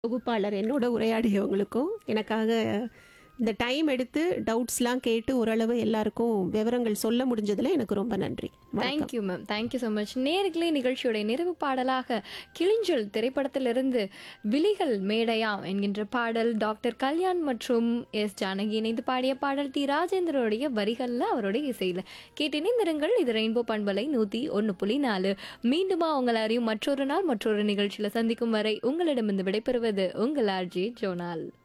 தொகுப்பாளர் என்னோட உரையாடியவங்களுக்கும் எனக்காக இந்த டைம் எடுத்து டவுட்ஸ்லாம் கேட்டு ஓரளவு எல்லாருக்கும் விவரங்கள் சொல்ல முடிஞ்சதுல எனக்கு ரொம்ப நன்றி வணக்கம். Thank you ma'am thank you so much நேர்களே நிகழ்ச்சியோட நிறைவு பாடலாக கிளிஞ்சல் திரைப்படத்திலிருந்து விழிகள் மேடையா என்கின்ற பாடல் டாக்டர் கல்யாண் மற்றும் எஸ் ஜானகி இணைந்து பாடிய பாடல் டி ராஜேந்திரனுடைய வரிகள்ல அவருடைய இசையில கேட்டு இணைந்திருங்கள் இது ரெயின்போ பண்பலை நூத்தி ஒன்று புள்ளி நாலு மீண்டுமா உங்கள் அறியும் மற்றொரு நாள் மற்றொரு நிகழ்ச்சியில சந்திக்கும் வரை உங்களிடமிருந்து விடைபெறுவது உங்கள் ஆர்ஜி ஜோனால்